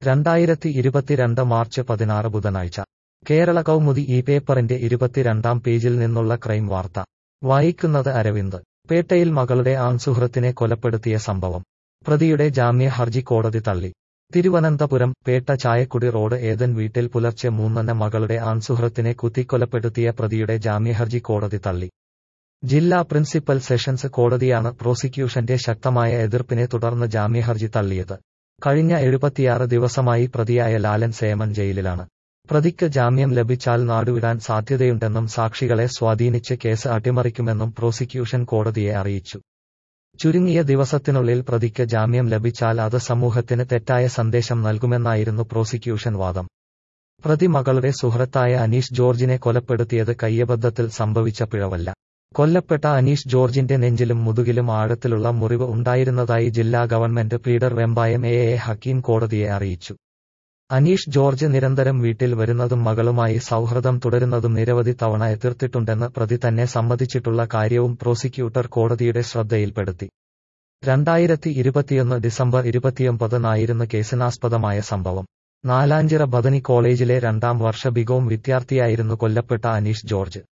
രണ്ടായിരത്തി ഇരുപത്തിരണ്ട് മാർച്ച് പതിനാറ് ബുധനാഴ്ച കേരള കൗമുദി ഈ പേപ്പറിന്റെ ഇരുപത്തിരണ്ടാം പേജിൽ നിന്നുള്ള ക്രൈം വാർത്ത വായിക്കുന്നത് അരവിന്ദ് പേട്ടയിൽ മകളുടെ ആൺസുഹൃത്തിനെ കൊലപ്പെടുത്തിയ സംഭവം പ്രതിയുടെ ജാമ്യ ഹർജി കോടതി തള്ളി തിരുവനന്തപുരം പേട്ട ചായക്കുടി റോഡ് ഏതൻ വീട്ടിൽ പുലർച്ചെ മൂന്നിന് മകളുടെ ആൺസുഹൃത്തിനെ കുത്തിക്കൊലപ്പെടുത്തിയ പ്രതിയുടെ ജാമ്യഹർജി കോടതി തള്ളി ജില്ലാ പ്രിൻസിപ്പൽ സെഷൻസ് കോടതിയാണ് പ്രോസിക്യൂഷന്റെ ശക്തമായ എതിർപ്പിനെ തുടർന്ന് ജാമ്യഹർജി തള്ളിയത് കഴിഞ്ഞ എഴുപത്തിയാറ് ദിവസമായി പ്രതിയായ ലാലൻ സേമൻ ജയിലിലാണ് പ്രതിക്ക് ജാമ്യം ലഭിച്ചാൽ നാടുവിടാൻ സാധ്യതയുണ്ടെന്നും സാക്ഷികളെ സ്വാധീനിച്ച് കേസ് അട്ടിമറിക്കുമെന്നും പ്രോസിക്യൂഷൻ കോടതിയെ അറിയിച്ചു ചുരുങ്ങിയ ദിവസത്തിനുള്ളിൽ പ്രതിക്ക് ജാമ്യം ലഭിച്ചാൽ അത് സമൂഹത്തിന് തെറ്റായ സന്ദേശം നൽകുമെന്നായിരുന്നു പ്രോസിക്യൂഷൻ വാദം പ്രതി മകളുടെ സുഹൃത്തായ അനീഷ് ജോർജിനെ കൊലപ്പെടുത്തിയത് കയ്യബദ്ധത്തിൽ സംഭവിച്ച പിഴവല്ല കൊല്ലപ്പെട്ട അനീഷ് ജോർജിന്റെ നെഞ്ചിലും മുതുകിലും ആഴത്തിലുള്ള മുറിവ് ഉണ്ടായിരുന്നതായി ജില്ലാ government pleader Vembayam A A Hakeem കോടതിയെ അറിയിച്ചു അനീഷ് ജോർജ് നിരന്തരം വീട്ടിൽ വരുന്നതും മകളുമായി സൗഹൃദം തുടരുന്നതും നിരവധി തവണ എതിർത്തിട്ടുണ്ടെന്ന് പ്രതി തന്നെ സമ്മതിച്ചിട്ടുള്ള കാര്യവും പ്രോസിക്യൂട്ടർ കോടതിയുടെ ശ്രദ്ധയിൽപ്പെടുത്തി രണ്ടായിരത്തി ഇരുപത്തിയൊന്ന് ഡിസംബർ ഇരുപത്തിയൊമ്പതിനായിരുന്നു കേസിനാസ്പദമായ സംഭവം നാലാഞ്ചിറ ബദനി കോളേജിലെ രണ്ടാം വർഷ ബികോം വിദ്യാർത്ഥിയായിരുന്നു കൊല്ലപ്പെട്ട അനീഷ് ജോർജ്